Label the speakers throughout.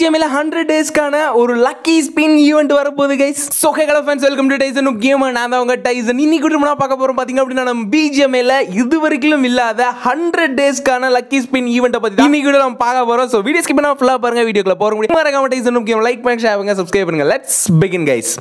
Speaker 1: பிஜிஎம்ல hundred டேஸ்க்கான ஒரு lucky spin event வரப்போகுது கைஸ் சோகே colour fans welcome to Tyson முக்கியமா நான் தான் உங்க டைசன் இன்னைக்கு கூட நான் பார்க்க போறோம் பாத்தீங்க அப்படின்னா நம்ம பிஜிஎம்ல இது வரைக்கும் இல்லாத ஹண்ட்ரட் டேஸ்க்கான லக்கி ஸ்பின் ஈவெண்ட்டை பத்தி இன்னைக்கு கூட நம்ம பார்க்க போறோம் ஸோ வீடியோ ஸ்கிப் பண்ணா ஃபுல்லா பாருங்க வீடியோக்குள்ள போற முடியும் மறக்காம டைசன் முக்கியம் லைக் பண்ணி ஷேர் பண்ணுங்க சப்ஸ்கிரைப் பண்ணுங்க லெட்ஸ் பிகின் கைஸ்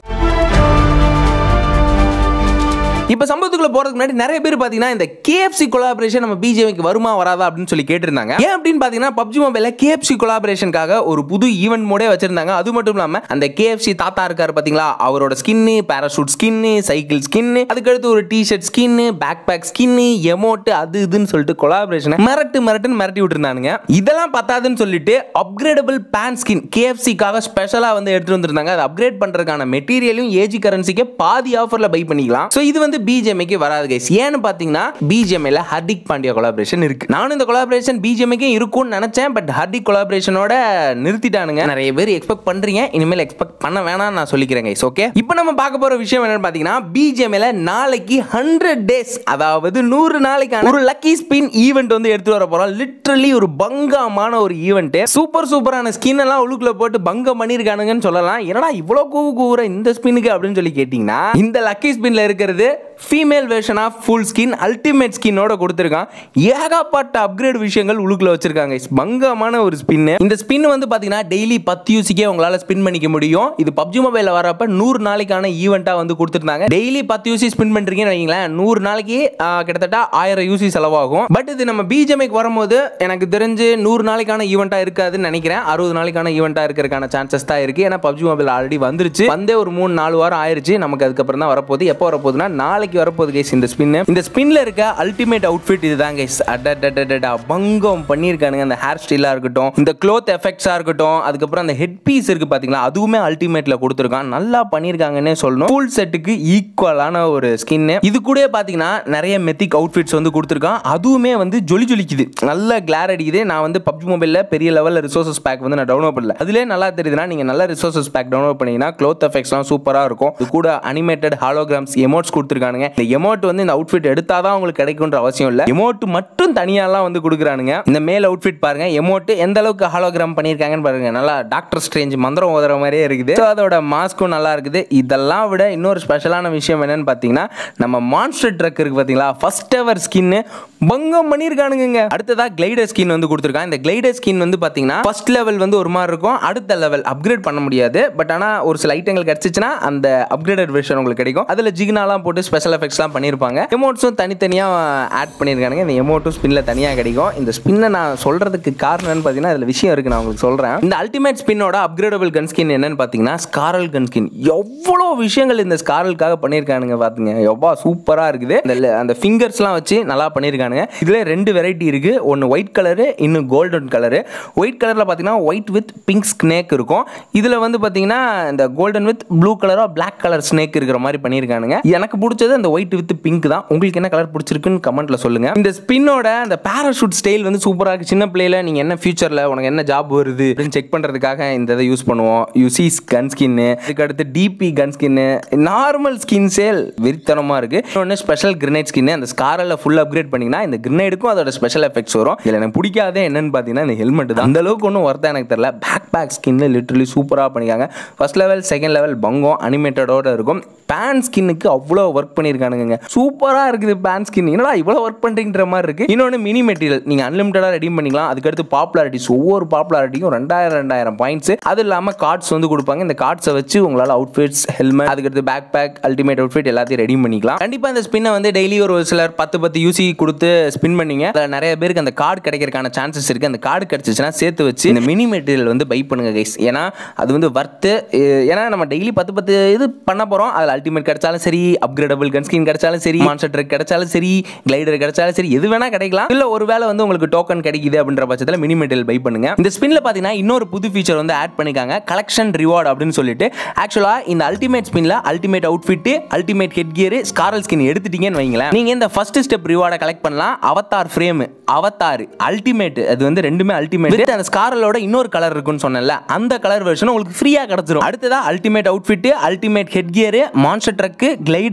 Speaker 1: இப்போ சம்பவத்துக்குள்ள போறதுக்கு முன்னாடி நிறைய பேர் பார்த்தீங்கன்னா இந்த கேஎஃப்சி கொலாபரேஷன் நம்ம பிஜேபிக்கு வருமா வராதா அப்படின்னு சொல்லி கேட்டிருந்தாங்க ஏன் அப்படின்னு பார்த்தீங்கன்னா பப்ஜி மொபைல கேஎஃப்சி கொலாபரேஷனுக்காக ஒரு புது ஈவெண்ட் மோடே வச்சிருந்தாங்க அது மட்டும் இல்லாமல் அந்த கேஎஃப்சி தாத்தா இருக்காரு பார்த்தீங்களா அவரோட ஸ்கின்னு பேராஷூட் ஸ்கின்னு சைக்கிள் ஸ்கின்னு அதுக்கடுத்து ஒரு டிஷர்ட் ஸ்கின்னு பேக் பேக் ஸ்கின்னு எமோட்டு அது இதுன்னு சொல்லிட்டு கொலாபரேஷன் மிரட்டு மிரட்டுன்னு மிரட்டி விட்டுருந்தானுங்க இதெல்லாம் பத்தாதுன்னு சொல்லிட்டு அப்கிரேடபிள் பேன் ஸ்கின் கேஎஃப்சிக்காக ஸ்பெஷலாக வந்து எடுத்துட்டு வந்திருந்தாங்க அதை அப்கிரேட் பண்ணுறதுக்கான மெட்டீரியலும் ஏஜி கரன்சிக்கு பாதி ஆஃபரில் பை பண்ணிக்கலாம் ஸோ இது வந்து பிஜிஎம்ஐக்கு வராது கைஸ் ஏன்னு பார்த்தீங்கன்னா பிஜிஎம்ஐல ஹர்திக் பாண்டியா கொலாபரேஷன் இருக்கு நானும் இந்த கொலாபரேஷன் பிஜிஎம்ஐக்கே இருக்கும்னு நினைச்சேன் பட் ஹர்திக் கொலாபரேஷனோட நிறுத்திட்டானுங்க நிறைய பேர் எக்ஸ்பெக்ட் பண்றீங்க இனிமேல் எக்ஸ்பெக்ட் பண்ண வேணாம்னு நான் சொல்லிக்கிறேன் கைஸ் ஓகே இப்போ நம்ம பார்க்க போற விஷயம் என்னன்னு பார்த்தீங்கன்னா பிஜிஎம்ஐல நாளைக்கு ஹண்ட்ரட் டேஸ் அதாவது நூறு நாளைக்கான ஒரு லக்கி ஸ்பின் ஈவெண்ட் வந்து எடுத்து வர போறோம் லிட்ரலி ஒரு பங்கமான ஒரு ஈவெண்ட் சூப்பர் சூப்பரான ஸ்கின் எல்லாம் உள்ளுக்குள்ள போட்டு பங்கம் பண்ணியிருக்கானுங்கன்னு சொல்லலாம் என்னடா இவ்வளோ கூவு கூவுற இந்த ஸ்பின்னுக்கு அப்படின்னு சொல்லி கேட்டிங்கன்னா இந்த லக்கி ஸ்பின்ல இருக்கிறது female version of full skin ultimate ஸ்கின்னோட கொடுத்துருக்கான் ஏகப்பட்ட அப்கிரேட் விஷயங்கள் உள்ளுக்குள்ள வச்சிருக்காங்க பங்கமான ஒரு ஸ்பின்னு இந்த ஸ்பின் வந்து பார்த்தீங்கன்னா டெய்லி பத்து யூசிக்கே உங்களால் ஸ்பின் பண்ணிக்க முடியும் இது பப்ஜி மொபைலில் வரப்ப நூறு நாளைக்கான ஈவெண்ட்டாக வந்து கொடுத்துருந்தாங்க டெய்லி பத்து யூசி ஸ்பின் பண்ணுறீங்கன்னு வைங்களேன் நூறு நாளைக்கு ஆ, கிட்டத்தட்ட ஆயிரம் யூசி செலவாகும் பட் இது நம்ம பிஜிஎம்ஐக்கு வரும்போது எனக்கு தெரிஞ்சு நூறு நாளைக்கான ஈவெண்ட்டாக இருக்காதுன்னு நினைக்கிறேன் அறுபது நாளைக்கான ஈவெண்ட்டாக இருக்கிறதுக்கான சான்சஸ் தான் இருக்குது ஏன்னா பப்ஜி மொபைல் ஆல்ரெடி வந்துருச்சு வந்தே ஒரு மூணு நாலு வாரம் ஆயிருச்சு நமக்கு அதுக்கப்புறம் தான் வரப்போகுது எப்போ வரப்போகுதுன்னா நாளைக்கு வரப்போகுது கைஸ் இந்த ஸ்பின் இந்த ஸ்பின்ல இருக்க அல்டிமேட் அவுட்ஃபிட் இதுதான் கைஸ் அடடடடடா பங்கம் பண்ணியிருக்கானுங்க அந்த ஹேர் ஸ்டைலாக இருக்கட்டும் இந்த க்ளோத் எஃபெக்ட்ஸாக இருக்கட்டும் அதுக்கப்புறம் அந்த ஹெட் பீஸ் இருக்கு பார்த்தீங்களா அதுவுமே அல்டிமேட்ல கொடுத்துருக்கான் நல்லா பண்ணியிருக்காங்கன்னே சொல்லணும் ஃபுல் செட்டுக்கு ஈக்குவலான ஒரு ஸ்கின்னு இது கூட பார்த்தீங்கன்னா நிறைய மெத்திக் அவுட்ஃபிட்ஸ் வந்து கொடுத்துருக்கான் அதுவுமே வந்து ஜொலி ஜொலிக்குது நல்ல கிளார் அடிக்குது நான் வந்து பப்ஜி மொபைலில் பெரிய லெவலில் ரிசோர்சஸ் பேக் வந்து நான் டவுன்லோட் பண்ணல அதுலேயே நல்லா தெரியுதுன்னா நீங்கள் நல்ல ரிசோர்சஸ் பேக் டவுன்லோட் பண்ணீங்கன்னா க்ளோத் எஃபெக்ட்ஸ்லாம் சூப்பராக இருக்கும் இது கூட அனிமேட்டட் ஹாலோகிராம்ஸ் எமோட்ஸ் கொடுத்துருக்கானுங்க இந்த எமோட் வந்து இந்த அவுட்ஃபிட் எடுத்தால் தான் உங்களுக்கு கிடைக்குன்ற அவசியம் இல்லை எமோட் மட்டும் தனியாலாம் வந்து கொடுக்குறானுங்க இந்த மேல் அவுட்ஃபிட் பாருங்க எமோட் எந்த அளவுக்கு ஹாலோகிராம் பண்ணியிருக்காங்கன்னு பாருங்க நல்லா டாக்டர் ஸ்ட்ரேஞ்ச் மந்திரம் ஓதுற மாதிரியே இருக்குது ஸோ அதோட மாஸ்க்கும் நல்லா இருக்குது இதெல்லாம் விட இன்னொரு ஸ்பெஷலான விஷயம் என்னன்னு பார்த்தீங்கன்னா நம்ம மான்ஸ்டர் ட்ரக் இருக்கு பார்த்தீங்களா ஃபர்ஸ்ட் எவர் ஸ்கின்னு பங்கம் பண்ணியிருக்கானுங்க அடுத்ததா கிளைடர் ஸ்கின் வந்து கொடுத்துருக்கான் இந்த கிளைடர் ஸ்கின் வந்து பார்த்தீங்கன்னா ஃபர்ஸ்ட் லெவல் வந்து ஒரு மாதிரி இருக்கும் அடுத்த லெவல் அப்கிரேட் பண்ண முடியாது பட் ஆனால் ஒரு சில ஐட்டங்கள் கிடைச்சிச்சுன்னா அந்த அப்கிரேடட் வெர்ஷன் உங்களுக்கு கிடைக்கும் அதில் ஜிகினாலாம் போட்டு ஸ்பெஷல் எஃபெக்ட்ஸ்லாம் பண்ணியிருப்பாங்க எமோட்ஸும் தனித்தனியாக ஆட் பண்ணியிருக்கானுங்க இந்த எமோட்டும் ஸ்பின்ல தனியாக கிடைக்கும் இந்த ஸ்பின்னை நான் சொல்றதுக்கு காரணம் என்னன்னு பார்த்தீங்கன்னா அதில் விஷயம் இருக்கு நான் உங்களுக்கு சொல்கிறேன் இந்த அல்டிமேட் ஸ்பின்னோட அப்கிரேடபிள் கன் ஸ்கின் என்னன்னு பார்த்தீங்கன்னா ஸ்காரல் கன் ஸ்கின் எவ்வளோ விஷயங்கள் இந்த ஸ்காரலுக்காக பண்ணியிருக்கானுங்க பார்த்துங்க எவ்வளோ சூப்பராக இருக்குது இந்த le- அந்த ஃபிங்கர்ஸ்லாம் வச்சு நல்லா பண்ணியிருக்கானுங்க இதில் ரெண்டு வெரைட்டி இருக்குது ஒன்று ஒயிட் கலரு இன்னும் கோல்டன் கலரு ஒயிட் கலரில் பார்த்தீங்கன்னா ஒயிட் வித் பிங்க் ஸ்னேக் இருக்கும் இதில் வந்து பார்த்தீங்கன்னா இந்த கோல்டன் வித் ப்ளூ கலரோ Black கலர் ஸ்னேக் இருக்கிற மாதிரி பண்ணியிருக்கானுங்க எனக்கு பிடிச்சது அந்த ஒயிட் வித் பிங்க் தான் உங்களுக்கு என்ன கலர் பிடிச்சிருக்குன்னு கமெண்ட்ல சொல்லுங்க இந்த ஸ்பின்னோட அந்த பேராஷூட் ஸ்டைல் வந்து சூப்பராக இருக்கு சின்ன பிள்ளையில நீங்க என்ன ஃபியூச்சர்ல உனக்கு என்ன ஜாப் வருது அப்படின்னு செக் பண்றதுக்காக இந்த இதை யூஸ் பண்ணுவோம் யூசிஸ் கன் ஸ்கின்னு அதுக்கு அடுத்து டிபி கன் ஸ்கின்னு நார்மல் ஸ்கின் சேல் வெறித்தனமா இருக்கு இன்னொன்று ஸ்பெஷல் கிரனேட் ஸ்கின் அந்த ஸ்காரில் ஃபுல் அப்கிரேட் பண்ணீங்கன்னா இந்த கிரனேடுக்கும் அதோட ஸ்பெஷல் எஃபெக்ட்ஸ் வரும் இதில் எனக்கு பிடிக்காதே என்னன்னு பார்த்தீங்கன்னா இந்த ஹெல்மெட் தான் அந்த அளவுக்கு ஒன்றும் ஒர்த்தா எனக்கு தெரியல பேக் பேக் ஸ்கின்னு லிட்டரலி சூப்பராக பண்ணிருக்காங்க ஃபர்ஸ்ட் லெவல் செகண்ட் லெவல் பங்கம் அனிமேட்டடோட இருக்கும் பேன் ஸ்கின்னுக்கு அவ்வளோ ஒர்க் பண்ணியிருக்கானுங்க சூப்பராக இருக்குது பேன் ஸ்கின் என்னடா இவ்வளோ ஒர்க் பண்ணுறீங்கிற மாதிரி இருக்கு இன்னொன்று மினி மெட்டீரியல் நீங்கள் அன்லிமிட்டடாக ரெடி பண்ணிக்கலாம் அதுக்கடுத்து பாப்புலாரிட்டிஸ் ஒவ்வொரு பாப்புலாரிட்டியும் ரெண்டாயிரம் ரெண்டாயிரம் பாயிண்ட்ஸ் அது இல்லாமல் கார்ட்ஸ் வந்து கொடுப்பாங்க இந்த கார்ட்ஸை வச்சு உங்களால் அவுட்ஃபிட்ஸ் ஹெல்மெட் அதுக்கடுத்து பேக் பேக் அல்டிமேட் அவுட்ஃபிட் எல்லாத்தையும் ரெடி பண்ணிக்கலாம் கண்டிப்பாக இந்த ஸ்பின்னை வந்து டெய்லி ஒரு சிலர் பத்து பத்து யூசி கொடுத்து ஸ்பின் பண்ணீங்க அதில் நிறைய பேருக்கு அந்த கார்டு கிடைக்கிறதுக்கான சான்சஸ் இருக்குது அந்த கார்டு கிடைச்சிச்சுன்னா சேர்த்து வச்சு இந்த மினி மெட்டீரியல் வந்து பை பண்ணுங்க கைஸ் ஏன்னா அது வந்து வர்த்து ஏன்னா நம்ம டெய்லி பத்து பத்து இது பண்ண போகிறோம் அதில் அல்டிமேட் கிடைச்சாலும் சரி அப்கிரேடபிள் கன் ஸ்கின் கிடைச்சாலும் சரி மான்ஸ்டர் ட்ரக் கிடைச்சாலும் சரி கிளைடர் கிடைச்சாலும் சரி எது வேணா கிடைக்கலாம் இல்ல ஒருவேளை வந்து உங்களுக்கு டோக்கன் கிடைக்குது அப்படின்ற பட்சத்தில் மினி மெட்டீரியல் பை பண்ணுங்க இந்த ஸ்பின்ல பாத்தீங்கன்னா இன்னொரு புது ஃபீச்சர் வந்து ஆட் பண்ணிருக்காங்க கலெக்ஷன் ரிவார்ட் அப்படின்னு சொல்லிட்டு ஆக்சுவலா இந்த அல்டிமேட் ஸ்பின்ல ultimate outfit ultimate headgear SCAR L skin எடுத்துட்டீங்கன்னு வைங்களேன் நீங்க இந்த ஃபர்ஸ்ட் ஸ்டெப் ரிவார்டை கலெக்ட் பண்ணலாம் அவத்தார் ஃப்ரேம் அவத்தார் அல்டிமேட் அது வந்து ரெண்டுமே அல்டிமேட் அந்த ஸ்காரலோட இன்னொரு கலர் இருக்குன்னு சொன்னேன்ல அந்த கலர் வெர்ஷன் உங்களுக்கு ஃப்ரீயா கிடைச்சிரும் அடுத்ததா ultimate outfit ultimate headgear monster truck glider அதுக்கு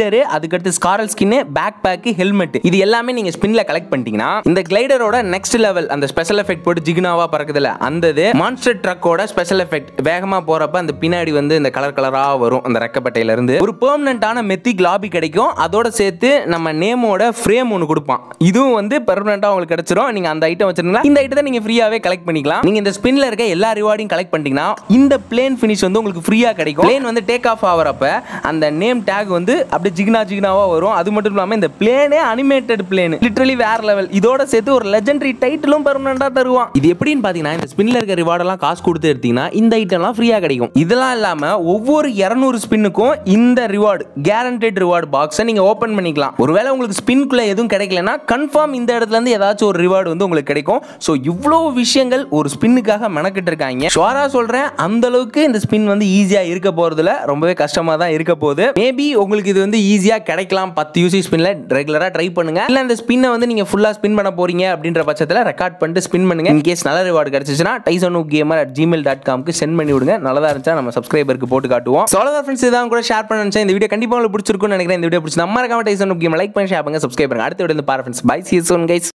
Speaker 1: அதுக்கடுத்து ஸ்காரல் ஸ்கின்னு பேக் பேக்கு ஹெல்மெட் இது எல்லாமே நீங்க ஸ்பின்ல கலெக்ட் பண்ணிட்டீங்கன்னா இந்த கிளைடரோட நெக்ஸ்ட் லெவல் அந்த ஸ்பெஷல் எஃபெக்ட் போட்டு ஜிகினாவா பறக்குதுல அந்த இது மான்ஸ்டர் ட்ரக்கோட ஸ்பெஷல் எஃபெக்ட் வேகமா போறப்ப அந்த பின்னாடி வந்து இந்த கலர் கலரா வரும் அந்த ரெக்கப்பட்டையில இருந்து ஒரு பெர்மனண்டான மெத்திக் லாபி கிடைக்கும் அதோட சேர்த்து நம்ம நேமோட ஃப்ரேம் ஒன்று கொடுப்பான் இதுவும் வந்து பெர்மனண்டா உங்களுக்கு கிடைச்சிரும் நீங்க அந்த ஐட்டம் வச்சிருந்தா இந்த ஐட்டத்தை நீங்க ஃப்ரீயாவே கலெக்ட் பண்ணிக்கலாம் நீங்க இந்த ஸ்பின்ல இருக்க எல்லா ரிவார்டையும் கலெக்ட் பண்ணிட்டீங்கன்னா இந்த பிளேன் ஃபினிஷ் வந்து உங்களுக்கு ஃப்ரீயா கிடைக்கும் பிளேன் வந்து டேக் ஆஃப் ஆகிறப்ப அந்த நேம் டேக் வந்து அப்படியே ஜிகினா ஜிகினாவா வரும் அது மட்டும் இல்லாம இந்த பிளேனே அனிமேட்டட் பிளேன் லிட்டரலி வேற லெவல் இதோட சேர்த்து ஒரு லெஜெண்டரி டைட்டிலும் பெர்மனண்டா தருவான் இது எப்படின்னு பாத்தீங்கன்னா இந்த ஸ்பின்ல இருக்க ரிவார்டெல்லாம் காசு கொடுத்து எடுத்தீங்கன்னா இந்த ஐட்டம்லாம் ஃப்ரீயா கிடைக்கும் இதெல்லாம் இல்லாம ஒவ்வொரு இரநூறு ஸ்பின்னுக்கும் இந்த ரிவார்டு கேரண்டட் ரிவார்டு பாக்ஸை நீங்க ஓபன் பண்ணிக்கலாம் ஒருவேளை உங்களுக்கு ஸ்பின்குள்ள எதுவும் கிடைக்கலனா கன்ஃபார்ம் இந்த இடத்துல இருந்து ஏதாச்சும் ஒரு ரிவார்டு வந்து உங்களுக்கு கிடைக்கும் ஸோ இவ்வளோ விஷயங்கள் ஒரு ஸ்பின்னுக்காக மெனக்கிட்டு இருக்காங்க ஷுவரா சொல்றேன் அந்த அளவுக்கு இந்த ஸ்பின் வந்து ஈஸியா இருக்க போறதுல ரொம்பவே கஷ்டமா தான் இருக்க போகுது மேபி உங்களுக்கு இது வந்து ஈஸியா கிடைக்கலாம் பத்து யூசி ஸ்பின்ல ரெகுலரா ட்ரை பண்ணுங்க இல்ல இந்த ஸ்பின்னை வந்து நீங்க ஃபுல்லா ஸ்பின் பண்ண போறீங்க அப்படின்ற பட்சத்தில் ரெக்கார்ட் பண்ணிட்டு ஸ்பின் பண்ணுங்க இன் கேஸ் நல்ல ரிவார்டு கிடைச்சிச்சுன்னா Tyson gamer at Gmail dot காம்க்கு சென்ட் பண்ணி விடுங்க நல்லதா இருந்துச்சா நம்ம சப்ஸ்கிரைபருக்கு போட்டு காட்டுவோம் சோலதா ஃப்ரெண்ட்ஸ் இதான் கூட ஷேர் பண்ண நினைச்சேன் இந்த வீடியோ கண்டிப்பா உங்களுக்கு பிடிச்சிருக்கும்னு நினைக்கிறேன் இந்த வீடியோ பிடிச்சி நம்ம இருக்காம டைசன் கேம் லைக் பண்ணி ஷேர் பண்ணுங்க சப்ஸ்கிரைப் பண்ணுங்க அடுத்த வீடியோ பாரு friends bye see soon guys